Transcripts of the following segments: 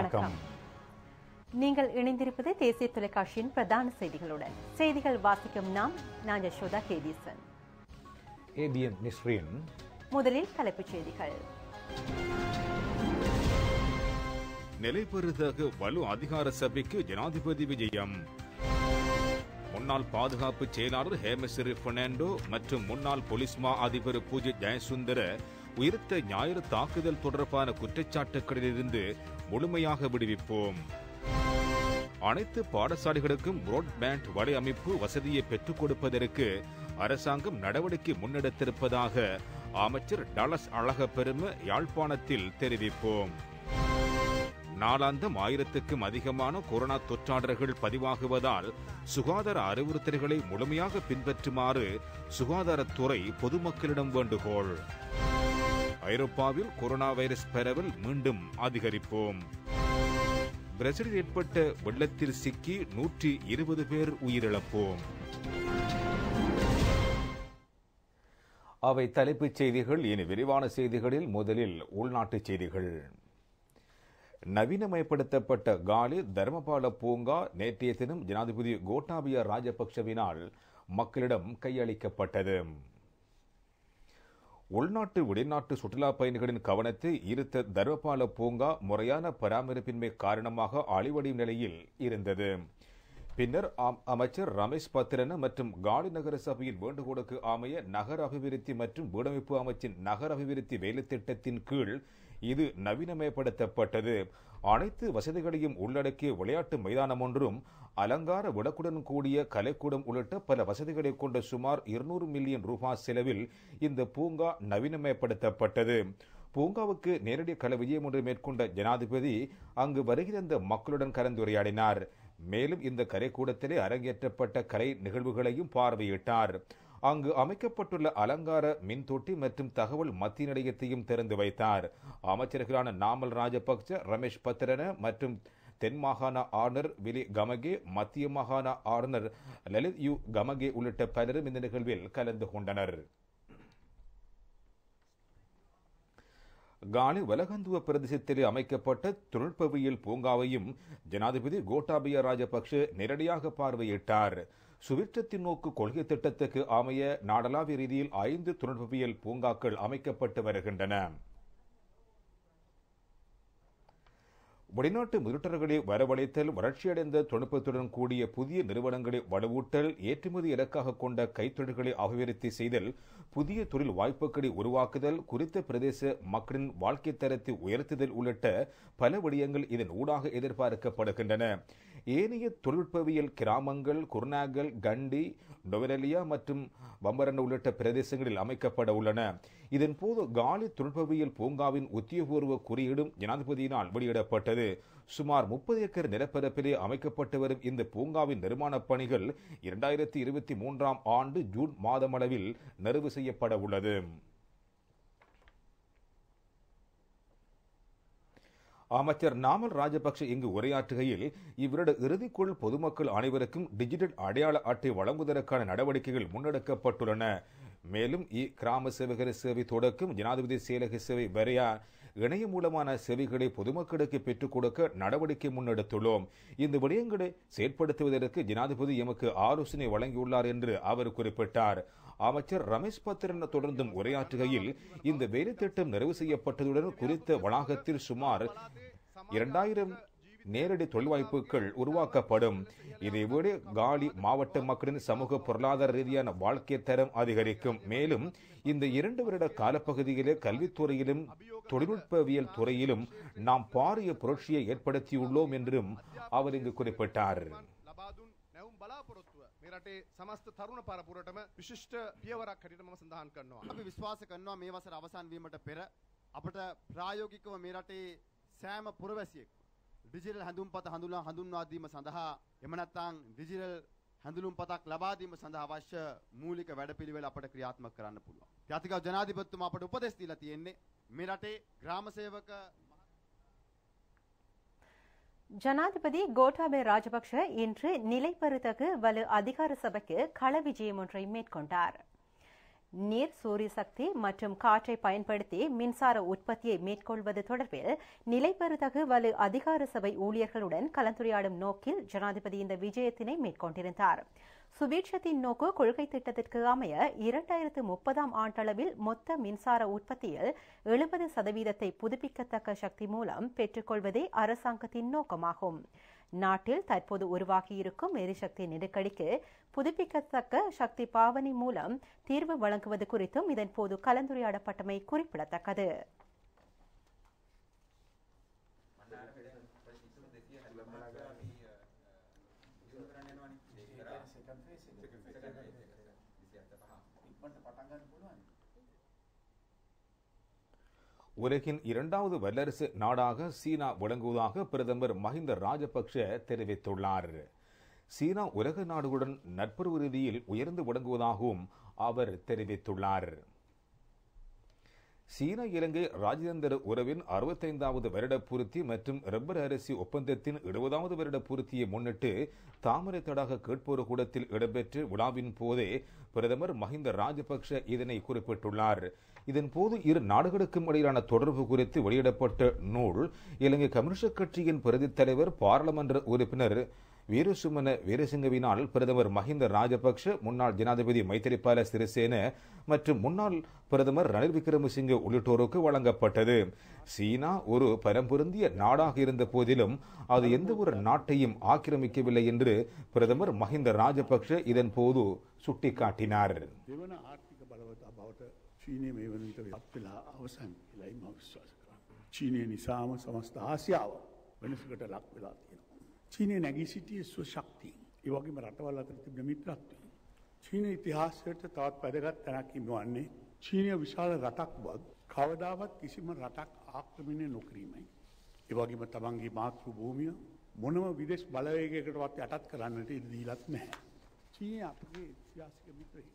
வணக்கம் நீங்கள் இணைந்திருப்பது தேசிய தொலைக்காட்சியின் பிரதான செய்திகளுடன் செய்திகள் வாசிக்கும் நாம் நான் யசோதா கேதீசன் ஏபிஎன் நிஸ்ரீன் முதலில் தலைப்புச் செய்திகள் நிலைபெறுதகு வலு அதிகார சபைக்கு ஜனாதிபதி விஜயம் முன்னாள் பாதுகாப்பு செயலாளர் ஹேமசிறி பெர்னாண்டோ மற்றும் முன்னாள் போலீஸ் மா அதிபர் பூஜை ஜெயசுந்தர உயிர்த்த ஞாயிறு தாக்குதல் தொடர்பான குற்றச்சாட்டுகளிலிருந்து முழுமையாக விடுவிப்போம் அனைத்து பாடசாலைகளுக்கும் பிராட்பேண்ட் வலையமைப்பு வசதியை பெற்றுக் கொடுப்பதற்கு அரசாங்கம் நடவடிக்கை முன்னெடுத்திருப்பதாக அமைச்சர் டலஸ் அழகப்பெரும யாழ்ப்பாணத்தில் தெரிவிப்போம் நாளாந்தம் ஆயிரத்துக்கும் அதிகமான கொரோனா தொற்றாளர்கள் பதிவாகுவதால் சுகாதார அறிவுறுத்தல்களை முழுமையாக பின்பற்றுமாறு சுகாதாரத்துறை பொதுமக்களிடம் வேண்டுகோள் ஐரோப்பாவில் கொரோனா வைரஸ் பரவல் மீண்டும் அதிகரிப்போம் பிரேசிலில் ஏற்பட்ட வெள்ளத்தில் சிக்கி நூற்றி இருபது பேர் உயிரிழப்போம் அவை தலைப்புச் செய்திகள் இனி விரிவான செய்திகளில் முதலில் உள்நாட்டுச் செய்திகள் நவீனமயப்படுத்தப்பட்ட காலி தர்மபால பூங்கா நேற்றைய தினம் ஜனாதிபதி கோட்டாபிய ராஜபக்சவினால் மக்களிடம் கையளிக்கப்பட்டது உள்நாட்டு வெளிநாட்டு சுற்றுலா பயணிகளின் கவனத்தை ஈர்த்த தர்மபால பூங்கா முறையான பராமரிப்பின்மை காரணமாக அழிவடையும் நிலையில் இருந்தது பின்னர் அம்- அமைச்சர் ரமேஷ் பத்திரன மற்றும் காலி நகர சபையின் வேண்டுகோளுக்கு அமைய நகர அபிவிருத்தி மற்றும் வீடமைப்பு அமைச்சின் நகர அபிவிருத்தி வேலைத்திட்டத்தின் கீழ் இது நவீனமயப்படுத்தப்பட்டது அனைத்து வசதிகளையும் உள்ளடக்கிய விளையாட்டு மைதானம் ஒன்றும் அலங்கார விளக்குடன் கூடிய கலைக்கூடம் உள்ளிட்ட பல வசதிகளை கொண்ட சுமார் இருநூறு மில்லியன் ரூபாய் செலவில் இந்த பூங்கா நவீனமயப்படுத்தப்பட்டது பூங்காவுக்கு நேரடி கல விஜயம் ஒன்று மேற்கொண்ட ஜனாதிபதி அங்கு வருகிறந்த மக்களுடன் கலந்துரையாடினார் மேலும் இந்த கலைக்கூடத்திலே அரங்கேற்றப்பட்ட கலை நிகழ்வுகளையும் பார்வையிட்டார் அங்கு அமைக்கப்பட்டுள்ள அலங்கார மின்தொட்டி மற்றும் தகவல் மத்திய நிலையத்தையும் திறந்து வைத்தார் அமைச்சர்களான நாமல் ராஜபக்ச ரமேஷ் பத்திரன மற்றும் தென் மாகாண ஆளுநர் விலி கமகே மத்திய மாகாண ஆளுநர் லலித் யு கமகே உள்ளிட்ட பலரும் இந்த நிகழ்வில் கலந்து கொண்டனர் காலி வலகந்துவ பிரதேசத்திலே அமைக்கப்பட்ட தொழில்நுட்பவியல் பூங்காவையும் ஜனாதிபதி கோட்டாபய ராஜபக்ஷ நேரடியாக பார்வையிட்டார் சுவிற்றத்தின் நோக்கு கொள்கை திட்டத்துக்கு அமைய நாடளாவிய ரீதியில் ஐந்து தொழில்நுட்பவியல் பூங்காக்கள் அமைக்கப்பட்டு வருகின்றன வெளிநாட்டு முதலீட்டர்களை வரவழைத்தல் வளர்ச்சியடைந்த தொழில்நுட்பத்துடன் கூடிய புதிய நிறுவனங்களை வலுவூட்டல் ஏற்றுமதி இலக்காக கொண்ட கைத்தொழில்களை அபிவிருத்தி செய்தல் புதிய தொழில் வாய்ப்புகளை உருவாக்குதல் குறித்த பிரதேச மக்களின் வாழ்க்கை தரத்தை உயர்த்துதல் உள்ளிட்ட பல விடயங்கள் இதன் ஊடாக எதிர்பார்க்கப்படுகின்றன ஏனைய தொழில்நுட்பவியல் கிராமங்கள் குர்நாகல் கண்டி நொவரெலியா மற்றும் வம்பரன் உள்ளிட்ட பிரதேசங்களில் அமைக்கப்பட உள்ளன இதன்போது காலி தொழில்நுட்பவியல் பூங்காவின் உத்தியோகபூர்வ குறியீடும் ஜனாதிபதியினால் வெளியிடப்பட்டது சுமார் முப்பது ஏக்கர் நிலப்பரப்பிலே அமைக்கப்பட்டு வரும் இந்த பூங்காவின் நிர்மாணப் பணிகள் இரண்டாயிரத்தி இருபத்தி மூன்றாம் ஆண்டு ஜூன் மாதமளவில் நிறைவு செய்யப்பட உள்ளது அமைச்சர் நாமல் ராஜபக்ஷ இங்கு உரையாற்றுகையில் இவ்வருட இறுதிக்குள் பொதுமக்கள் அனைவருக்கும் டிஜிட்டல் அடையாள அட்டை வழங்குவதற்கான நடவடிக்கைகள் முன்னெடுக்கப்பட்டுள்ளன மேலும் இ கிராம சேவகர் சேவை தொடக்கம் ஜனாதிபதி செயலக சேவை வரையா இணைய மூலமான சேவைகளை பொதுமக்களுக்கு பெற்றுக் கொடுக்க நடவடிக்கை முன்னெடுத்துள்ளோம் இந்த விடயங்களை செயற்படுத்துவதற்கு ஜனாதிபதி எமக்கு ஆலோசனை வழங்கியுள்ளார் என்று அவர் குறிப்பிட்டார் அமைச்சர் ரமேஷ் பத்திரன் தொடர்ந்தும் உரையாற்றுகையில் இந்த வேலை திட்டம் நிறைவு செய்யப்பட்டதுடன் குறித்த வளாகத்தில் சுமார் இரண்டாயிரம் நேரடி தொழில் வாய்ப்புகள் உருவாக்கப்படும் இதேவேளை காலி மாவட்ட மக்களின் சமூக பொருளாதார ரீதியான வாழ்க்கை தரம் அதிகரிக்கும் மேலும் இந்த இரண்டு வருட காலப்பகுதியிலே கல்வித்துறையிலும் தொழில்நுட்பவியல் துறையிலும் நாம் பாரிய புரட்சியை ஏற்படுத்தியுள்ளோம் என்றும் அவர் இங்கு குறிப்பிட்டார் ලබා දුන් නැවුම් බලාපොරොත්තුව මේ රටේ සමස්ත තරුණ පරපුරටම විශිෂ්ට පියවරක් හැටියට මම සඳහන් කරනවා. අපි විශ්වාස කරනවා මේ වසර අවසන් වීමට පෙර අපට ප්‍රායෝගිකව මේ රටේ සෑම පුරවැසියෙක් ඩිජිටල් හැඳුම්පත හඳුනා හඳුන්වා දීම සඳහා එම නැත්නම් ඩිජිටල් හැඳුනුම්පතක් ලබා දීම සඳහා අවශ්‍ය මූලික වැඩපිළිවෙල අපට ක්‍රියාත්මක කරන්න පුළුවන්. ජාතික ජනාධිපතිතුමා අපට උපදෙස් දීලා තියෙන්නේ මේ රටේ ග්‍රාම සේවක ஜனாதிபதி கோட்டாபய ராஜபக்ஷ இன்று நிலைபெறுதகு வலு அதிகார சபைக்கு கள விஜயம் ஒன்றை மேற்கொண்டார் நீர் சூரிய சக்தி மற்றும் காற்றை பயன்படுத்தி மின்சார உற்பத்தியை மேற்கொள்வது தொடர்பில் நிலைபெறுதகு வலு அதிகார சபை ஊழியர்களுடன் கலந்துரையாடும் நோக்கில் ஜனாதிபதி இந்த விஜயத்தினை மேற்கொண்டிருந்தார் சுபீட்சத்தின் நோக்கு கொள்கை திட்டத்திற்கு அமைய இரண்டாயிரத்து முப்பதாம் ஆண்டளவில் மொத்த மின்சார உற்பத்தியில் எழுபது சதவீதத்தை புதுப்பிக்கத்தக்க சக்தி மூலம் பெற்றுக்கொள்வதே அரசாங்கத்தின் நோக்கமாகும் நாட்டில் தற்போது உருவாகியிருக்கும் எரிசக்தி நெருக்கடிக்கு புதுப்பிக்கத்தக்க சக்தி பாவனை மூலம் தீர்வு வழங்குவது குறித்தும் இதன்போது கலந்துரையாடப்பட்டமை குறிப்பிடத்தக்கது உலகின் இரண்டாவது வல்லரசு நாடாக சீனா விளங்குவதாக பிரதமர் மஹிந்த ராஜபக்ஷ தெரிவித்துள்ளார் சீனா உலக நாடுகளுடன் நட்புறவு ரீதியில் உயர்ந்து விளங்குவதாகவும் அவர் தெரிவித்துள்ளார் சீனா இலங்கை ராஜதந்திர உறவின் அறுபத்தைந்தாவது வருட பூர்த்தி மற்றும் ரப்பர் அரிசி ஒப்பந்தத்தின் எழுபதாவது வருட பூர்த்தியை முன்னிட்டு தாமரை தடாக கேட்போர் கூடத்தில் இடம்பெற்ற விழாவின் போதே பிரதமர் மஹிந்த ராஜபக்ஷ இதனை குறிப்பிட்டுள்ளார் இதன் போது இரு நாடுகளுக்கும் இடையிலான தொடர்பு குறித்து வெளியிடப்பட்ட நூல் இலங்கை கம்யூனிஸ்ட் கட்சியின் பிரதி தலைவர் பாராளுமன்ற உறுப்பினர் வீரசுமன வீரசிங்கவினால் பிரதமர் மஹிந்த ராஜபக்ஷ முன்னாள் ஜனாதிபதி மைத்திரிபால சிறிசேன மற்றும் முன்னாள் பிரதமர் ரணில் விக்ரமசிங்கே உள்ளிட்டோருக்கு வழங்கப்பட்டது சீனா ஒரு பரம்பொருந்திய நாடாக இருந்த போதிலும் அது எந்த ஒரு நாட்டையும் ஆக்கிரமிக்கவில்லை என்று பிரதமர் மஹிந்த ராஜபக்ஷ இதன் போது சுட்டிக்காட்டினார் දෙවන ආර්ථික බලවතා බවට චීනය මේ වන විට පත් වෙලා අවසන් කියලයි ම විශ්වාස කරන්න. චීනය නිසාම සමස්ත ආසියාව වෙනසකට ලක් වෙලා තියෙනවා. චීනය නැගී සිටිය ස්ව ශක්තිය. ඒවගේම රටවල් අතර තිබෙන මිත්‍රත්වය. චීන ඉතිහාසයට තවත් පැදගත් තැනක් ඉන්නවන්නේ චීනය විශාල රටක් බොත් කවදාවත් කිසිම රටක් ආක්‍රමණය නොකිරීමයි. ඒවගේම තමන්ගේ මාතෘ භූමිය මොනම විදෙස් බලවයකටවත් යටත් කරන්නට ඉඩ දීලත් නැහැ. චීනය අපගේ ඉතිහාසික මිත්‍රහි.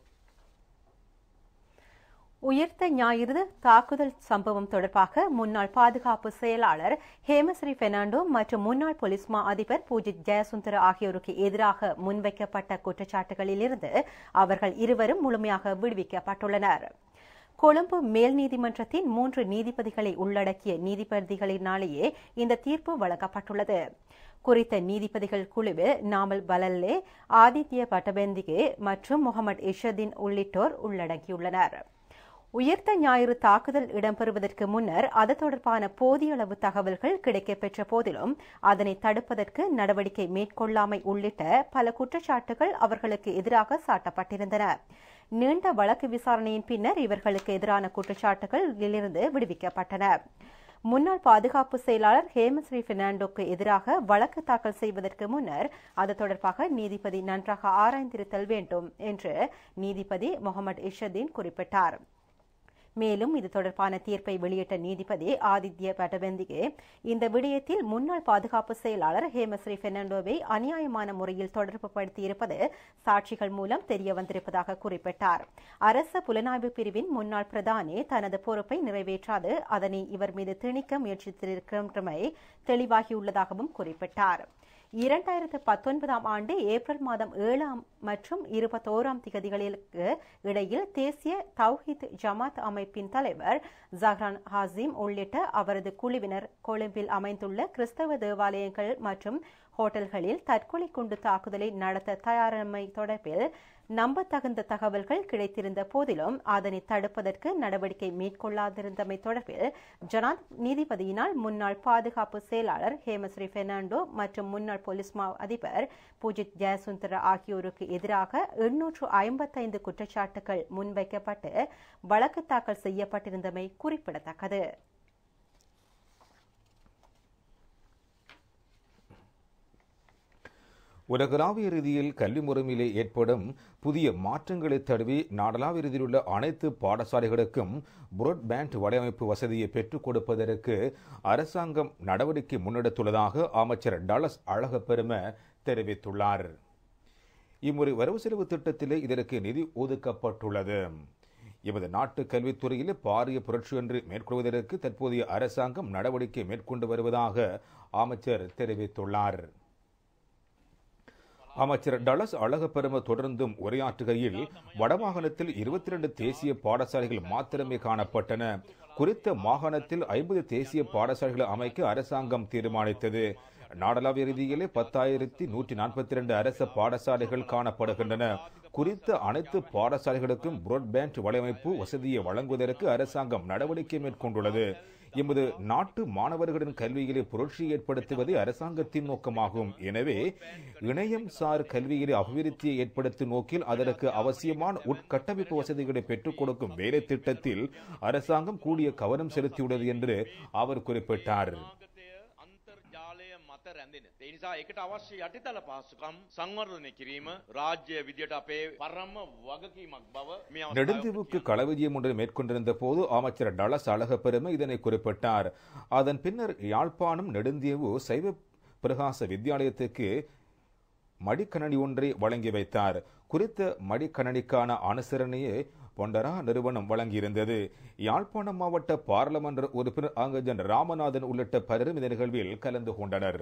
உயிர்த்த ஞாயிறு தாக்குதல் சம்பவம் தொடர்பாக முன்னாள் பாதுகாப்பு செயலாளர் ஹேமஸ்ரீ பெர்னாண்டோ மற்றும் முன்னாள் போலீஸ் மா அதிபர் பூஜித் ஜெயசுந்தர ஆகியோருக்கு எதிராக முன்வைக்கப்பட்ட குற்றச்சாட்டுகளிலிருந்து அவர்கள் இருவரும் முழுமையாக விடுவிக்கப்பட்டுள்ளனர் கொழும்பு மேல் நீதிமன்றத்தின் மூன்று நீதிபதிகளை உள்ளடக்கிய நீதிபதிகளினாலேயே இந்த தீர்ப்பு வழங்கப்பட்டுள்ளது குறித்த நீதிபதிகள் குழுவில் நாமல் பலல்லே ஆதித்ய பட்டபெந்திகே மற்றும் முகமது இஷதீன் உள்ளிட்டோர் உள்ளடங்கியுள்ளனர் உயிர்த்த ஞாயிறு தாக்குதல் இடம்பெறுவதற்கு முன்னர் அது தொடர்பான போதிய அளவு தகவல்கள் கிடைக்கப்பெற்ற போதிலும் அதனை தடுப்பதற்கு நடவடிக்கை மேற்கொள்ளாமை உள்ளிட்ட பல குற்றச்சாட்டுகள் அவர்களுக்கு எதிராக சாட்டப்பட்டிருந்தன நீண்ட வழக்கு விசாரணையின் பின்னர் இவர்களுக்கு எதிரான குற்றச்சாட்டுகளிலிருந்து விடுவிக்கப்பட்டன முன்னாள் பாதுகாப்பு செயலாளர் ஹேமஸ்ரீ பெர்னாண்டோக்கு எதிராக வழக்கு தாக்கல் செய்வதற்கு முன்னர் அது தொடர்பாக நீதிபதி நன்றாக ஆராய்ந்திருத்தல் வேண்டும் என்று நீதிபதி முகமது இஷதீன் குறிப்பிட்டார் மேலும் இது தொடர்பான தீர்ப்பை வெளியிட்ட நீதிபதி ஆதித்ய பட்டபெந்திகே இந்த விடயத்தில் முன்னாள் பாதுகாப்பு செயலாளர் ஹேமஸ்ரீ பெர்னாண்டோவை அநியாயமான முறையில் தொடர்பு படுத்தியிருப்பது சாட்சிகள் மூலம் தெரிய வந்திருப்பதாக குறிப்பிட்டார் அரச புலனாய்வு பிரிவின் முன்னாள் பிரதானி தனது பொறுப்பை நிறைவேற்றாது அதனை இவர் மீது திணிக்க முயற்சித்திருக்கின்றமை தெளிவாகியுள்ளதாகவும் குறிப்பிட்டார் இரண்டாயிரத்து பத்தொன்பதாம் ஆண்டு ஏப்ரல் மாதம் ஏழாம் மற்றும் இருபத்தோராம் திகதிகளுக்கு இடையில் தேசிய தௌஹித் ஜமாத் அமைப்பின் தலைவர் ஜஹ்ரான் ஹாசிம் உள்ளிட்ட அவரது குழுவினர் கொழும்பில் அமைந்துள்ள கிறிஸ்தவ தேவாலயங்கள் மற்றும் ஹோட்டல்களில் தற்கொலை குண்டு தாக்குதலை நடத்த தயாரிமை தொடர்பில் நம்பத்தகுந்த தகவல்கள் கிடைத்திருந்த போதிலும் அதனை தடுப்பதற்கு நடவடிக்கை மேற்கொள்ளாதிருந்தமை தொடர்பில் ஜனா நீதிபதியினால் முன்னாள் பாதுகாப்பு செயலாளர் ஹேமஸ்ரீ பெர்னாண்டோ மற்றும் முன்னாள் போலீஸ் மா அதிபர் பூஜித் ஜெயசுந்தர ஆகியோருக்கு எதிராக எண்ணூற்று ஐம்பத்தைந்து குற்றச்சாட்டுகள் முன்வைக்கப்பட்டு வழக்கு தாக்கல் செய்யப்பட்டிருந்தமை குறிப்பிடத்தக்கது உலகளாவிய ரீதியில் கல்வி முறைமையிலே ஏற்படும் புதிய மாற்றங்களை தழுவி நாடளாவிய ரீதியில் உள்ள அனைத்து பாடசாலைகளுக்கும் புரோட்பேண்ட் வலையமைப்பு வசதியை பெற்றுக் கொடுப்பதற்கு அரசாங்கம் நடவடிக்கை முன்னெடுத்துள்ளதாக அமைச்சர் டலஸ் அழகப்பெரும தெரிவித்துள்ளார் இம்முறை வரவு செலவு திட்டத்திலே இதற்கு நிதி ஒதுக்கப்பட்டுள்ளது எமது நாட்டு கல்வித்துறையில் பாரிய புரட்சி ஒன்று மேற்கொள்வதற்கு தற்போதைய அரசாங்கம் நடவடிக்கை மேற்கொண்டு வருவதாக அமைச்சர் தெரிவித்துள்ளார் அமைச்சர் டலஸ் அழகப்பெரும தொடர்ந்தும் உரையாற்றுகையில் வடமாகாணத்தில் இருபத்தி இரண்டு தேசிய பாடசாலைகள் மாத்திரமே காணப்பட்டன குறித்த மாகாணத்தில் ஐம்பது தேசிய பாடசாலைகளை அமைக்க அரசாங்கம் தீர்மானித்தது நாடளாவிய ரீதியிலே பத்தாயிரத்தி நூற்றி நாற்பத்தி இரண்டு அரச பாடசாலைகள் காணப்படுகின்றன குறித்த அனைத்து பாடசாலைகளுக்கும் புரோட்பேண்ட் வலையமைப்பு வசதியை வழங்குவதற்கு அரசாங்கம் நடவடிக்கை மேற்கொண்டுள்ளது எமது நாட்டு மாணவர்களின் கல்வியிலே புரட்சி ஏற்படுத்துவதே அரசாங்கத்தின் நோக்கமாகும் எனவே இணையம் சார் கல்வியிலே அபிவிருத்தியை ஏற்படுத்தும் நோக்கில் அதற்கு அவசியமான உட்கட்டமைப்பு வசதிகளை பெற்றுக் கொடுக்கும் வேலை திட்டத்தில் அரசாங்கம் கூடிய கவனம் செலுத்தியுள்ளது என்று அவர் குறிப்பிட்டார் අන්තර්ජාලය මත රැඳෙන. ඒ නිසා ඒකට අවශ්‍ය යටිතල පහසුකම් සංවර්ධනය කිරීම රාජ්‍ය විදියට අපේ පරම වගකීමක් බව මේ අවස්ථාවේ நெடுந்தீவுக்கு களவிஜயம் ஒன்றை மேற்கொண்டிருந்த போது அமைச்சர் டலஸ் அழகப்பெருமை இதனை குறிப்பிட்டார் அதன் பின்னர் யாழ்ப்பாணம் நெடுந்தீவு சைவ பிரகாச வித்தியாலயத்துக்கு மடிக்கணனி ஒன்றை வழங்கி வைத்தார் குறித்த மடிக்கணனிக்கான அனுசரணையை பொண்டரா நிறுவனம் வழங்கியிருந்தது யாழ்ப்பாணம் மாவட்ட பாராளுமன்ற உறுப்பினர் அங்கஜன் ராமநாதன் உள்ளிட்ட பலரும் இந்த நிகழ்வில் கலந்து கொண்டனர்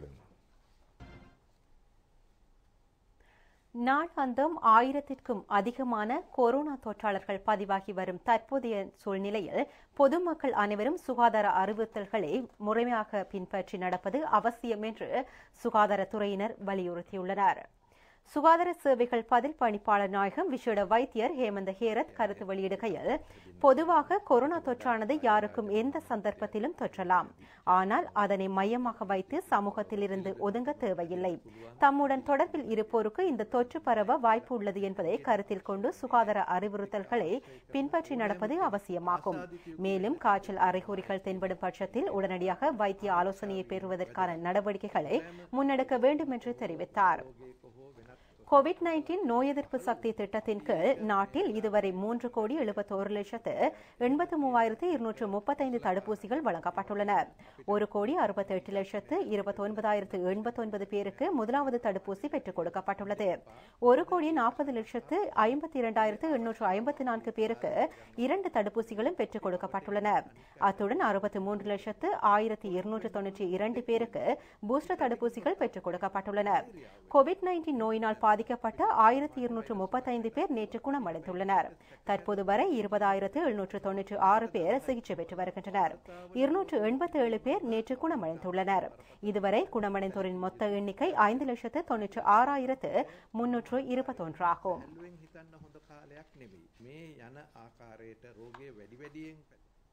நாளாந்தம் ஆயிரத்திற்கும் அதிகமான கொரோனா தொற்றாளர்கள் பதிவாகி வரும் தற்போதைய சூழ்நிலையில் பொதுமக்கள் அனைவரும் சுகாதார அறிவுறுத்தல்களை முறையாக பின்பற்றி நடப்பது அவசியம் என்று சுகாதாரத்துறையினர் வலியுறுத்தியுள்ளனர் சுகாதார சேவைகள் பதில் பணிப்பாளர் நாயகம் விசேட வைத்தியர் ஹேமந்த ஹேரத் கருத்து வெளியிடுகையில் பொதுவாக கொரோனா தொற்றானது யாருக்கும் எந்த சந்தர்ப்பத்திலும் தொற்றலாம் ஆனால் அதனை மையமாக வைத்து சமூகத்திலிருந்து ஒதுங்க தேவையில்லை தம்முடன் தொடர்பில் இருப்போருக்கு இந்த தொற்று பரவ வாய்ப்பு உள்ளது என்பதை கருத்தில் கொண்டு சுகாதார அறிவுறுத்தல்களை பின்பற்றி நடப்பது அவசியமாகும் மேலும் காய்ச்சல் அறிகுறிகள் தென்படும் பட்சத்தில் உடனடியாக வைத்திய ஆலோசனையை பெறுவதற்கான நடவடிக்கைகளை முன்னெடுக்க வேண்டும் என்று தெரிவித்தார் கோவிட் நைன்டீன் நோய் எதிர்ப்பு சக்தி திட்டத்தின் கீழ் நாட்டில் இதுவரை மூன்று கோடி எழுபத்தோரு லட்சத்து எண்பத்து மூவாயிரத்து இருநூற்று முப்பத்தைந்து தடுப்பூசிகள் வழங்கப்பட்டுள்ளன ஒரு கோடி அறுபத்தி எட்டு லட்சத்து இருபத்தொன்பதாயிரத்து எண்பத்தொன்பது பேருக்கு முதலாவது தடுப்பூசி பெற்றுக் கொடுக்கப்பட்டுள்ளது ஒரு கோடி நாற்பது லட்சத்து ஐம்பத்தி இரண்டாயிரத்து எண்ணூற்று ஐம்பத்தி நான்கு பேருக்கு இரண்டு தடுப்பூசிகளும் பெற்றுக் கொடுக்கப்பட்டுள்ளன அத்துடன் அறுபத்தி மூன்று லட்சத்து ஆயிரத்தி இருநூற்று தொன்னூற்றி இரண்டு பேருக்கு பூஸ்டர் தடுப்பூசிகள் பெற்றுக் கொடுக்கப்பட்டுள்ளன கோவிட் நைன்டீன் நோயினால் பாதிக்கப்பட்ட ஆயிரத்தி இருநூற்று முப்பத்தைந்து பேர் நேற்று குணமடைந்துள்ளனர் தற்போது வரை இருபதாயிரத்து எழுநூற்று தொன்னூற்று ஆறு பேர் சிகிச்சை பெற்று வருகின்றனர் இருநூற்று எண்பத்தி ஏழு பேர் நேற்று குணமடைந்துள்ளனர் இதுவரை குணமடைந்தோரின் மொத்த எண்ணிக்கை ஐந்து லட்சத்து தொன்னூற்று ஆறாயிரத்து முன்னூற்று இருபத்தொன்று ஆகும் ළුවෙන් හිතන්න හොඳ කාලයක් නෙවෙයි. මේ යන ආකාරයට රෝගය වැඩි වැඩියෙන්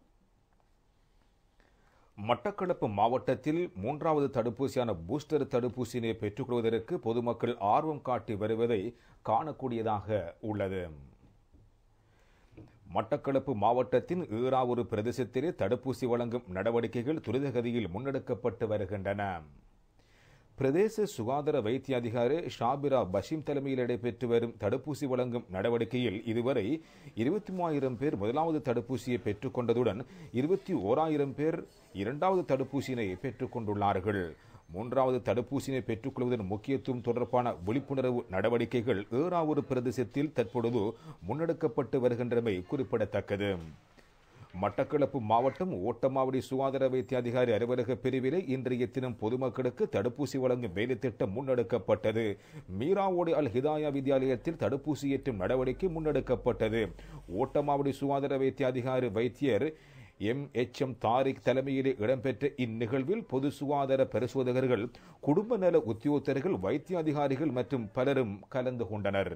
மட்டக்களப்பு மாவட்டத்தில் மூன்றாவது தடுப்பூசியான பூஸ்டர் தடுப்பூசியினை பெற்றுக்கொள்வதற்கு பொதுமக்கள் ஆர்வம் காட்டி வருவதை காணக்கூடியதாக உள்ளது மட்டக்களப்பு மாவட்டத்தின் ஈராவூர் பிரதேசத்திலே தடுப்பூசி வழங்கும் நடவடிக்கைகள் துரிதகதியில் முன்னெடுக்கப்பட்டு வருகின்றன பிரதேச சுகாதார வைத்திய அதிகாரி ஷாபிரா பஷீம் தலைமையில் நடைபெற்று வரும் தடுப்பூசி வழங்கும் நடவடிக்கையில் இதுவரை இருபத்தி மூவாயிரம் பேர் முதலாவது தடுப்பூசியை பெற்றுக்கொண்டதுடன் இருபத்தி ஓராயிரம் பேர் இரண்டாவது தடுப்பூசியினை பெற்றுக்கொண்டுள்ளார்கள் மூன்றாவது தடுப்பூசியினை பெற்றுக்கொள்வதன் முக்கியத்துவம் தொடர்பான விழிப்புணர்வு நடவடிக்கைகள் ஏறாவூர் பிரதேசத்தில் தற்பொழுது முன்னெடுக்கப்பட்டு வருகின்றமை குறிப்பிடத்தக்கது மட்டக்களப்பு மாவட்டம் ஓட்டமாவடி சுகாதார வைத்திய அதிகாரி அலுவலக பிரிவிலே இன்றைய தினம் பொதுமக்களுக்கு தடுப்பூசி வழங்கும் வேலை திட்டம் முன்னெடுக்கப்பட்டது மீராவோடு அல் ஹிதாயா வித்யாலயத்தில் தடுப்பூசி ஏற்றும் நடவடிக்கை முன்னெடுக்கப்பட்டது ஓட்டமாவடி சுகாதார வைத்திய அதிகாரி வைத்தியர் எம் எச் எம் தாரிக் தலைமையிலே இடம்பெற்ற இந்நிகழ்வில் பொது சுகாதார பரிசோதகர்கள் குடும்ப நல உத்தியோகத்தர்கள் வைத்திய அதிகாரிகள் மற்றும் பலரும் கலந்து கொண்டனர்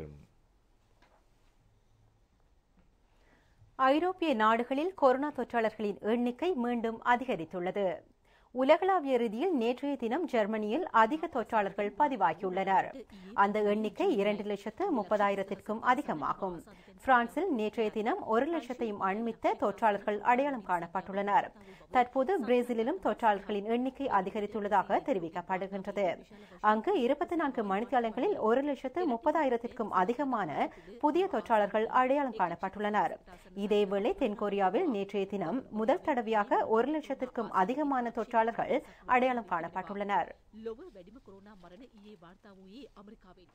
ஐரோப்பிய நாடுகளில் கொரோனா தொற்றாளர்களின் எண்ணிக்கை மீண்டும் அதிகரித்துள்ளது உலகளாவிய ரீதியில் நேற்றைய தினம் ஜெர்மனியில் அதிக தொற்றாளர்கள் பதிவாகியுள்ளனர் அந்த எண்ணிக்கை இரண்டு லட்சத்து முப்பதாயிரத்திற்கும் அதிகமாகும் பிரான்சில் நேற்றைய தினம் ஒரு லட்சத்தையும் அண்மித்த தொற்றாளர்கள் அடையாளம் காணப்பட்டுள்ளனர் தற்போது பிரேசிலிலும் தொற்றாளர்களின் எண்ணிக்கை அதிகரித்துள்ளதாக தெரிவிக்கப்படுகின்றது அங்கு இருபத்தி நான்கு மணித்தியாலங்களில் ஒரு லட்சத்து முப்பதாயிரத்திற்கும் அதிகமான புதிய தொற்றாளர்கள் அடையாளம் காணப்பட்டுள்ளனர் இதேவேளை தென்கொரியாவில் நேற்றைய தினம் முதல் தடவையாக ஒரு லட்சத்திற்கும் அதிகமான தொற்றாளர்கள் அடையாளம் காணப்பட்டுள்ளனர் ලොව වැඩිම කොරුණා මරණ ඊයේ වාර්තා වූයේ අමරිකාවෙන්.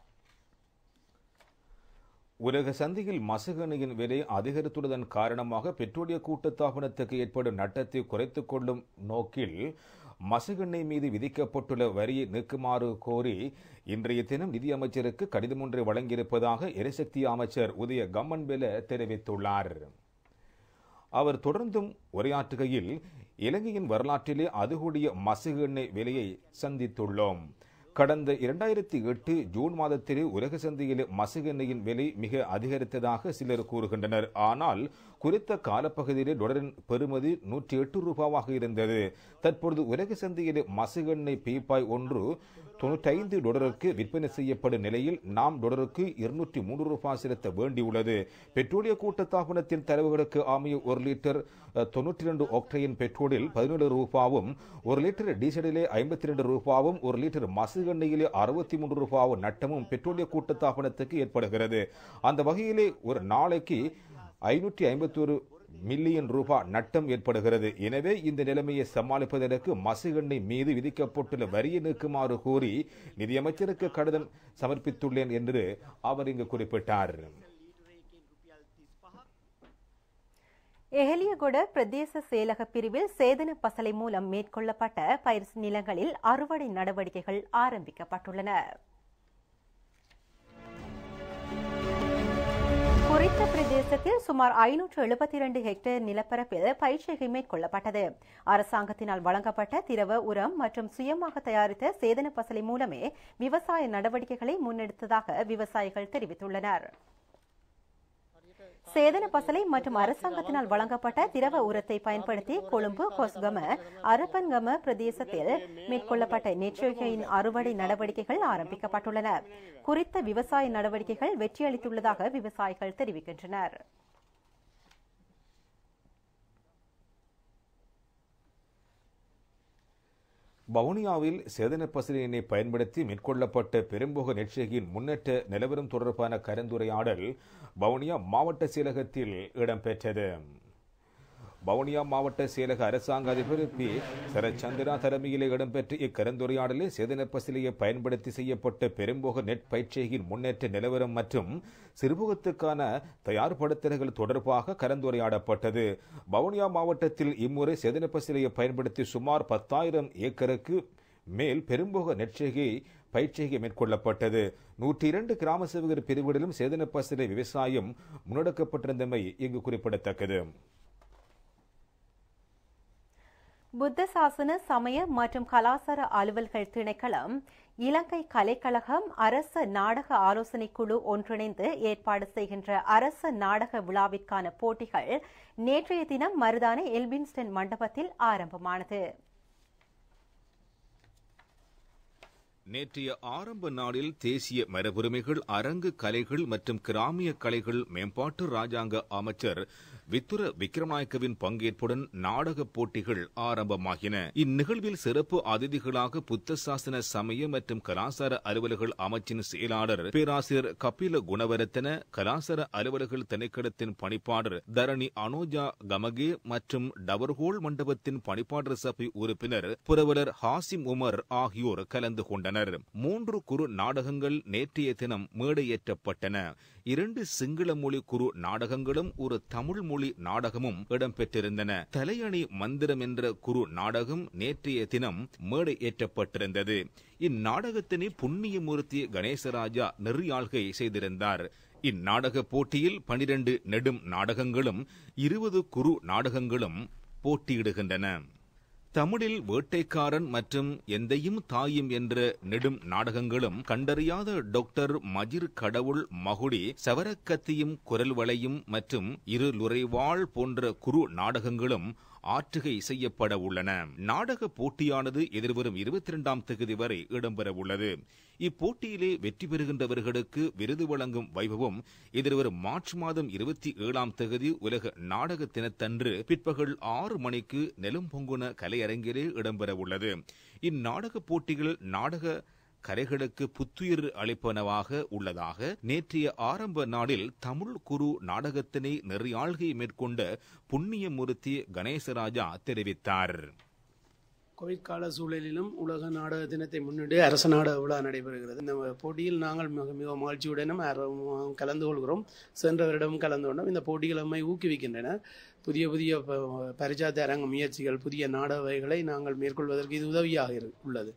உலக சந்தையில் மசகணியின் விலை அதிகரித்துள்ளதன் காரணமாக பெட்ரோலிய கூட்டுத்தாபனத்துக்கு ஏற்படும் நட்டத்தை குறைத்துக் கொள்ளும் நோக்கில் மசகெண்ணெய் மீது விதிக்கப்பட்டுள்ள வரியை நீக்குமாறு கோரி இன்றைய தினம் நிதியமைச்சருக்கு கடிதம் ஒன்றை வழங்கியிருப்பதாக எரிசக்தி அமைச்சர் உதய கம்மன்பெல தெரிவித்துள்ளார் அவர் தொடர்ந்தும் உரையாற்றுகையில் இலங்கையின் வரலாற்றிலே அதுகூடிய மசகு எண்ணெய் விலையை சந்தித்துள்ளோம் கடந்த இரண்டாயிரத்தி எட்டு ஜூன் மாதத்திலே உலக சந்தையிலே மசகு எண்ணெயின் விலை மிக அதிகரித்ததாக சிலர் கூறுகின்றனர் ஆனால் குறித்த காலப்பகுதியிலே டொலரின் பெறுமதி நூற்றி எட்டு ரூபாவாக இருந்தது தற்பொழுது உலக சந்தையிலே மசகு எண்ணெய் பீப்பாய் ஒன்று தொண்ணூற்றி டொலருக்கு விற்பனை செய்யப்படும் நிலையில் நாம் டொலருக்கு இருநூற்றி மூன்று ரூபாய் செலுத்த வேண்டியுள்ளது பெட்ரோலிய கூட்டத்தாபனத்தின் தலைவர்களுக்கு அமைய ஒரு லிட்டர் தொண்ணூற்றி ரெண்டு ஒக்டைன் பெட்ரோலில் பதினேழு ரூபாவும் ஒரு லிட்டர் டீசலிலே ஐம்பத்தி ரெண்டு ரூபாவும் ஒரு லிட்டர் மசு எண்ணெயிலே அறுபத்தி மூன்று ரூபாவும் நட்டமும் பெட்ரோலிய கூட்டத்தாபனத்துக்கு ஏற்படுகிறது அந்த வகையிலே ஒரு நாளைக்கு ஐநூற்றி ஐம்பத்தொரு மில்லியன் ரூபாய் நட்டம் ஏற்படுகிறது எனவே இந்த நிலைமையை சமாளிப்பதற்கு மசு எண்ணெய் மீது விதிக்கப்பட்டுள்ள வரியை நீக்குமாறு கோரி நிதியமைச்சருக்கு கடிதம் சமர்ப்பித்துள்ளேன் என்று அவர் இங்கு குறிப்பிட்டார் எஹலியகொட பிரதேச செயலக பிரிவில் சேதன பசலை மூலம் மேற்கொள்ளப்பட்ட பயிர் நிலங்களில் அறுவடை நடவடிக்கைகள் ஆரம்பிக்கப்பட்டுள்ளன குறித்த பிரதேசத்தில் சுமார் ஐநூற்று எழுபத்தி இரண்டு ஹெக்டேர் நிலப்பரப்பில் பயிற்சிகை மேற்கொள்ளப்பட்டது அரசாங்கத்தினால் வழங்கப்பட்ட திரவ உரம் மற்றும் சுயமாக தயாரித்த சேதன பசலை மூலமே விவசாய நடவடிக்கைகளை முன்னெடுத்ததாக விவசாயிகள் தெரிவித்துள்ளனர் சேதன பசலை மற்றும் அரசாங்கத்தினால் வழங்கப்பட்ட திரவ உரத்தை பயன்படுத்தி கொழும்பு கொஸ்கம அரப்பன்கம பிரதேசத்தில் மேற்கொள்ளப்பட்ட நெற்றிகையின் அறுவடை நடவடிக்கைகள் ஆரம்பிக்கப்பட்டுள்ளன குறித்த விவசாய நடவடிக்கைகள் வெற்றியளித்துள்ளதாக விவசாயிகள் தெரிவிக்கின்றனர் வவுனியாவில் சேதன பசிலினை பயன்படுத்தி மேற்கொள்ளப்பட்ட பெரும்போக நெற்றிகையின் முன்னேற்ற நிலவரம் தொடர்பான கலந்துரையாடல் வவுனியா மாவட்ட செயலகத்தில் இடம்பெற்றது வவுனியா மாவட்ட செயலக அரசாங்க அதிபர் பி சரச்சந்திரா தலைமையிலே இடம்பெற்ற இக்கலந்துரையாடலில் சேதன பசிலியை பயன்படுத்தி செய்யப்பட்ட பெரும்போக நெட் பயிற்சியின் முன்னேற்ற நிலவரம் மற்றும் சிறுமுகத்துக்கான தயார்படுத்தல்கள் தொடர்பாக கலந்துரையாடப்பட்டது வவுனியா மாவட்டத்தில் இம்முறை சேதன பசிலியை பயன்படுத்தி சுமார் பத்தாயிரம் ஏக்கருக்கு மேல் பெரும்போக நெற்செய்கை பயிற்சிகை மேற்கொள்ளப்பட்டது நூற்றி இரண்டு கிராம சேவகர் பிரிவுகளிலும் சேதன பசிலை விவசாயம் முன்னெடுக்கப்பட்டிருந்தமை இங்கு குறிப்பிடத்தக்கது புத்த சாசன சமய மற்றும் கலாசார அலுவல்கள் திணைக்களம் இலங்கை கலைக்கழகம் அரச நாடக ஆலோசனை குழு ஒன்றிணைந்து ஏற்பாடு செய்கின்ற அரச நாடக விழாவிற்கான போட்டிகள் நேற்றைய தினம் மருதான எல்பின்ஸ்டன் மண்டபத்தில் ஆரம்பமானது நேற்றைய ஆரம்ப நாளில் தேசிய மரபுரிமைகள் அரங்கு கலைகள் மற்றும் கிராமிய கலைகள் மேம்பாட்டு ராஜாங்க அமைச்சர் வித்துர விக்ரமநாயக்கவின் பங்கேற்புடன் நாடக போட்டிகள் ஆரம்பமாகின இந்நிகழ்வில் சிறப்பு அதிதிகளாக புத்த சாசன சமய மற்றும் கலாசார அலுவலர்கள் அமைச்சின் செயலாளர் பேராசிரியர் கபில குணவரத்தன கலாசார அலுவலர்கள் திணைக்களத்தின் பணிப்பாளர் தரணி அனோஜா கமகே மற்றும் டவர்கோல் மண்டபத்தின் பணிப்பாளர் சபை உறுப்பினர் புரவலர் ஹாசிம் உமர் ஆகியோர் கலந்து கொண்டனர் மூன்று குறு நாடகங்கள் நேற்றைய தினம் மேடையேற்றப்பட்டன இரண்டு சிங்கள மொழி குறு நாடகங்களும் ஒரு தமிழ் மொழி நாடகமும் இடம்பெற்றிருந்தன தலையணி மந்திரம் என்ற குறு நாடகம் நேற்றைய தினம் மேடை ஏற்றப்பட்டிருந்தது இந்நாடகத்தினை புண்ணியமூர்த்தி கணேசராஜா நெறியாள்கை செய்திருந்தார் இந்நாடக போட்டியில் பனிரெண்டு நெடும் நாடகங்களும் இருபது குறு நாடகங்களும் போட்டியிடுகின்றன தமிழில் வேட்டைக்காரன் மற்றும் எந்தையும் தாயும் என்ற நெடும் நாடகங்களும் கண்டறியாத டாக்டர் மஜிர் கடவுள் மகுடி சவரக்கத்தியும் குரல் வளையும் மற்றும் இரு லுரைவாள் போன்ற குறு நாடகங்களும் ஆற்றுகை செய்யப்பட உள்ளன நாடக போட்டியானது எதிர்வரும் இருபத்தி இரண்டாம் தேதி வரை இடம்பெற உள்ளது இப்போட்டியிலே வெற்றி பெறுகின்றவர்களுக்கு விருது வழங்கும் வைபவம் எதிர்வரும் மார்ச் மாதம் இருபத்தி ஏழாம் தேதி உலக நாடக தினத்தன்று பிற்பகல் ஆறு மணிக்கு நெலும்பொங்குன கலையரங்கிலே இடம்பெற உள்ளது இந்நாடக போட்டிகள் நாடக கலைகளுக்கு புத்துயிர் அளிப்பனவாக உள்ளதாக நேற்றைய ஆரம்ப நாளில் தமிழ் குரு நாடகத்தினை நெறியாள்கை மேற்கொண்ட புண்ணியமூர்த்தி கணேசராஜா தெரிவித்தார் கோவிட் கால சூழலிலும் உலக நாடக தினத்தை முன்னிட்டு அரச நாடக விழா நடைபெறுகிறது இந்த போட்டியில் நாங்கள் மிக மிக மகிழ்ச்சியுடனும் அர- கலந்து கொள்கிறோம் சென்ற வருடமும் கலந்து கொண்டோம் இந்த போட்டிகள் நம்மை ஊக்குவிக்கின்றன புதிய புதிய ப- பரிச்சாத்த அரங்க முயற்சிகள் புதிய நாடக வகைகளை நாங்கள் மேற்கொள்வதற்கு இது உதவியாக இரு- உள்ளது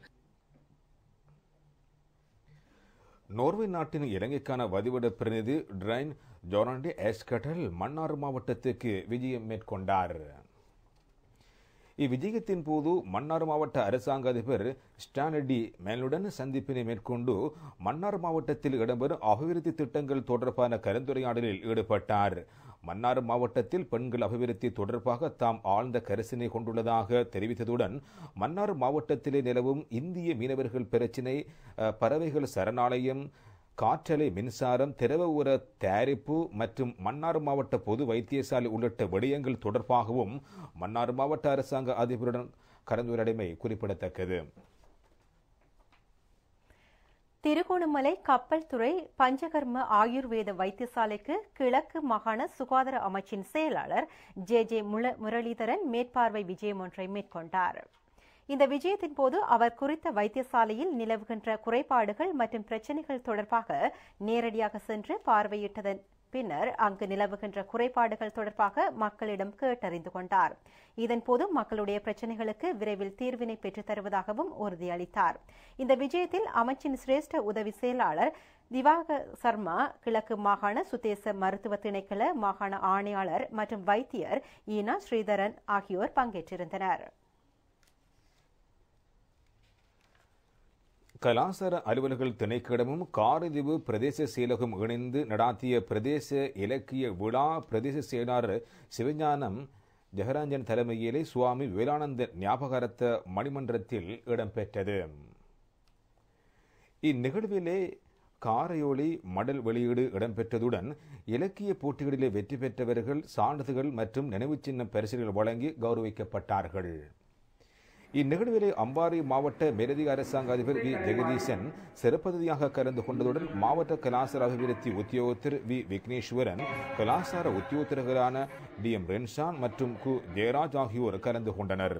நோர்வே நாட்டின் இலங்கைக்கான வதிவிட பிரதிநிதி ட்ரைன் ஜோராண்டி எஸ்கட்டல் மன்னார் மாவட்டத்துக்கு விஜயம் மேற்கொண்டார் இவ்விஜயத்தின் போது மன்னார் மாவட்ட அரசாங்க அதிபர் ஸ்டானடி மேலுடன் சந்திப்பினை மேற்கொண்டு மன்னார் மாவட்டத்தில் இடம்பெறும் அபிவிருத்தி திட்டங்கள் தொடர்பான கலந்துரையாடலில் ஈடுபட்டார் மன்னார் மாவட்டத்தில் பெண்கள் அபிவிருத்தி தொடர்பாக தாம் ஆழ்ந்த கரிசனை கொண்டுள்ளதாக தெரிவித்ததுடன் மன்னார் மாவட்டத்திலே நிலவும் இந்திய மீனவர்கள் பிரச்சினை அஹ், பறவைகள் சரணாலயம் காற்றலை மின்சாரம் திரவ உர தயாரிப்பு மற்றும் மன்னார் மாவட்ட பொது வைத்தியசாலை உள்ளிட்ட விடயங்கள் தொடர்பாகவும் மன்னார் மாவட்ட அரசாங்க அதிபருடன் கலந்துரையாடமை குறிப்பிடத்தக்கது திருகோணமலை கப்பல் துறை பஞ்சகர்ம ஆயுர்வேத வைத்தியசாலைக்கு கிழக்கு மாகாண சுகாதார அமைச்சின் செயலாளர் ஜே ஜே முல- முரளிதரன் மேற்பார்வை விஜயம் ஒன்றை மேற்கொண்டார் இந்த விஜயத்தின் போது அவர் குறித்த வைத்தியசாலையில் நிலவுகின்ற குறைபாடுகள் மற்றும் பிரச்சினைகள் தொடர்பாக நேரடியாக சென்று பார்வையிட்டதன் பின்னர் அங்கு நிலவுகின்ற குறைபாடுகள் தொடர்பாக மக்களிடம் கேட்டறிந்து கொண்டார் இதன்போது மக்களுடைய பிரச்சினைகளுக்கு விரைவில் தீர்வினை பெற்றுத் தருவதாகவும் உறுதியளித்தார் இந்த விஜயத்தில் அமைச்சின் சிரேஷ்ட உதவி செயலாளர் திவாக சர்மா கிழக்கு மாகாண சுதேச மருத்துவ திணைக்கள மாகாண ஆணையாளர் மற்றும் வைத்தியர் ஈனா ஸ்ரீதரன் ஆகியோர் பங்கேற்றிருந்தனர் கலாசார அலுவலர்கள் திணைக்களமும் காரதீவு பிரதேச செயலகம் இணைந்து நடாத்திய பிரதேச இலக்கிய விழா பிரதேச செயலாளர் சிவஞானம் ஜெகராஞ்சன் தலைமையிலே சுவாமி வேலானந்த ஞாபகார்த்த மணிமன்றத்தில் இடம்பெற்றது இந்நிகழ்விலே காரையோலி மடல் வெளியீடு இடம்பெற்றதுடன் இலக்கிய போட்டிகளிலே வெற்றி பெற்றவர்கள் சான்றிதழ்கள் மற்றும் நினைவுச் சின்னம் பரிசுகள் வழங்கி கௌரவிக்கப்பட்டார்கள் இந்நிகழ்விலே அம்பாறை மாவட்ட மேலதிக அரசாங்க அதிபர் வி ஜெகதீசன் சிறப்பதியாக கலந்து கொண்டதுடன் மாவட்ட கலாசார அபிவிருத்தி உத்தியோகத்தர் வி விக்னேஸ்வரன் கலாசார உத்தியோகத்தர்களான டி எம் ரென்ஷான் மற்றும் கு ஜெயராஜ் ஆகியோர் கலந்து கொண்டனர்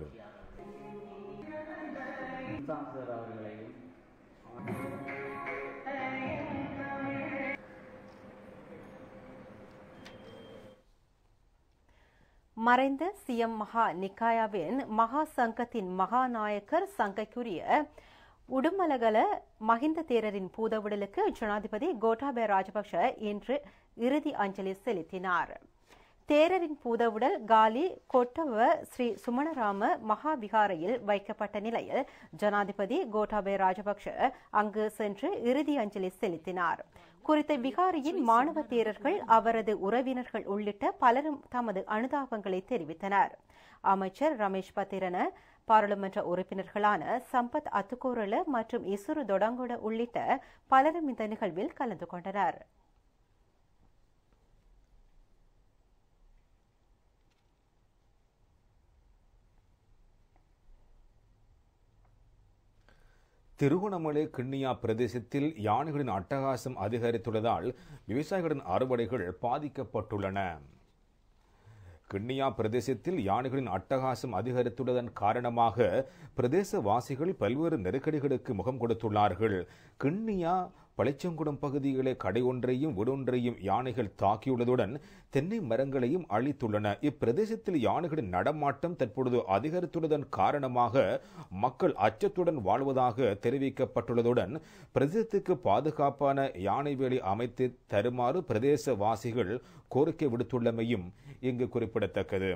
மறைந்த சிஎம் மகா நிக்காயாவின் மகா சங்கத்தின் மகாநாயக்கர் சங்கைக்குரிய உடுமலகல மஹிந்த தேரரின் பூதவுடலுக்கு ஜனாதிபதி கோட்டாபய ராஜபக்ஷ இன்று இறுதி அஞ்சலி செலுத்தினார் தேரரின் பூதவுடல் காலி கொட்டவ ஸ்ரீ சுமணராம மகாவிகாரையில் வைக்கப்பட்ட நிலையில் ஜனாதிபதி கோட்டாபய ராஜபக்ஷ அங்கு சென்று இறுதி அஞ்சலி செலுத்தினார் குறித்த விகாரியின் மாணவ தேரர்கள் அவரது உறவினர்கள் உள்ளிட்ட பலரும் தமது அனுதாபங்களை தெரிவித்தனர் அமைச்சர் ரமேஷ் பத்திரன பாராளுமன்ற உறுப்பினர்களான சம்பத் அத்துக்கோரல மற்றும் இசுரு தொடங்கோட உள்ளிட்ட பலரும் இந்த நிகழ்வில் கலந்து கொண்டனர் திருகோணமலை கிண்ணியா பிரதேசத்தில் யானைகளின் அட்டகாசம் அதிகரித்துள்ளதால் விவசாயிகளின் அறுவடைகள் பாதிக்கப்பட்டுள்ளன கிண்ணியா பிரதேசத்தில் யானைகளின் அட்டகாசம் அதிகரித்துள்ளதன் காரணமாக பிரதேசவாசிகள் பல்வேறு நெருக்கடிகளுக்கு முகம் கொடுத்துள்ளார்கள் கிண்ணியா பளிச்சங்குடம் பகுதியிலே கடை ஒன்றையும் வீடொன்றையும் யானைகள் தாக்கியுள்ளதுடன் தென்னை மரங்களையும் அழித்துள்ளன இப்பிரதேசத்தில் யானைகளின் நடமாட்டம் தற்பொழுது அதிகரித்துள்ளதன் காரணமாக மக்கள் அச்சத்துடன் வாழ்வதாக தெரிவிக்கப்பட்டுள்ளதுடன் பிரதேசத்துக்கு பாதுகாப்பான யானை வேலி அமைத்து தருமாறு பிரதேசவாசிகள் கோரிக்கை விடுத்துள்ளமையும் இங்கு குறிப்பிடத்தக்கது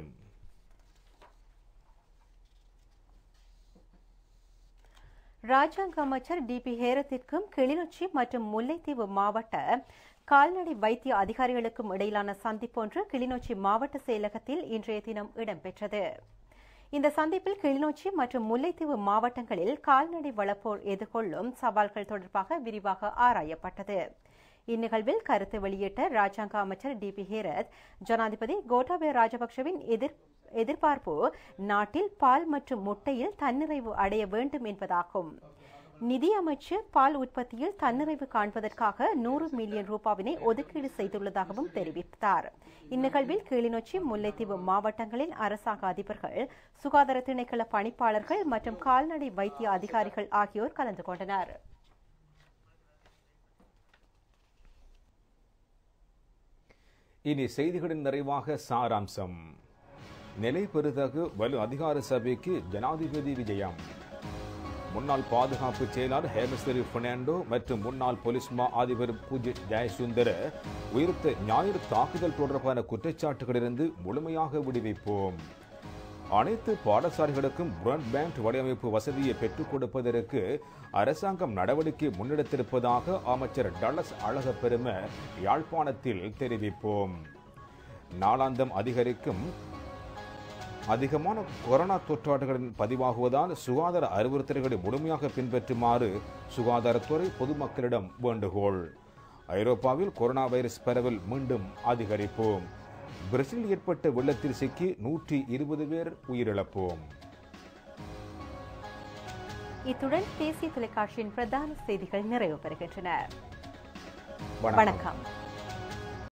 ராஜாங்க அமைச்சர் டி பி ஹேரத்திற்கும் கிளிநொச்சி மற்றும் முல்லைத்தீவு மாவட்ட கால்நடை வைத்திய அதிகாரிகளுக்கும் இடையிலான சந்திப்பொன்று கிளிநொச்சி மாவட்ட செயலகத்தில் இன்றைய தினம் இடம்பெற்றது இந்த சந்திப்பில் கிளிநொச்சி மற்றும் முல்லைத்தீவு மாவட்டங்களில் கால்நடை வளர்ப்போர் எதிர்கொள்ளும் சவால்கள் தொடர்பாக விரிவாக ஆராயப்பட்டது இந்நிகழ்வில் கருத்து வெளியிட்ட ராஜாங்க அமைச்சர் டி பி ஹேரத் ஜனாதிபதி கோட்டாபய ராஜபக்சவின் எதிர் எதிர்பார்ப்பு நாட்டில் பால் மற்றும் முட்டையில் தன்னிறைவு அடைய வேண்டும் என்பதாகும் நிதி அமைச்சு பால் உற்பத்தியில் தன்னிறைவு காண்பதற்காக நூறு மில்லியன் ரூபாவினை ஒதுக்கீடு செய்துள்ளதாகவும் தெரிவித்தார் இந்நிகழ்வில் கிளிநொச்சி முல்லைத்தீவு மாவட்டங்களின் அரசாங்க அதிபர்கள் சுகாதார திணைக்கள பணிப்பாளர்கள் மற்றும் கால்நடை வைத்திய அதிகாரிகள் ஆகியோர் கலந்து கொண்டனர் இனி செய்திகளின் நிறைவாக சாராம்சம் நிலை பெறுதகு வலு அதிகார சபைக்கு ஜனாதிபதி விஜயம் முன்னாள் பாதுகாப்பு செயலாளர் ஹேமஸ்வரி பெர்னாண்டோ மற்றும் முன்னாள் போலீஸ் மா அதிபர் பூஜித் ஜெயசுந்தர உயிர்த்த ஞாயிறு தாக்குதல் தொடர்பான குற்றச்சாட்டுகளிலிருந்து முழுமையாக விடுவிப்போம் அனைத்து பாடசாலைகளுக்கும் பிராட்பேண்ட் வடிவமைப்பு வசதியை பெற்றுக் கொடுப்பதற்கு அரசாங்கம் நடவடிக்கை முன்னெடுத்திருப்பதாக அமைச்சர் டலஸ் அழகப்பெரும யாழ்ப்பாணத்தில் தெரிவிப்போம் நாளாந்தம் அதிகரிக்கும் அதிகமான கொரோனா தொற்றாளர்களின் பதிவாகுவதால் சுகாதார அறிவுறுத்தல்களை முழுமையாக பின்பற்றுமாறு சுகாதாரத்துறை பொதுமக்களிடம் வேண்டுகோள் ஐரோப்பாவில் கொரோனா வைரஸ் பரவல் மீண்டும் அதிகரிப்போம் பிரேசில் ஏற்பட்ட வெள்ளத்தில் சிக்கி நூற்றி இருபது பேர் உயிரிழப்போம் இத்துடன் தேசிய தொலைக்காட்சியின் பிரதான செய்திகள் நிறைவு பெறுகின்றன வணக்கம் வணக்கம்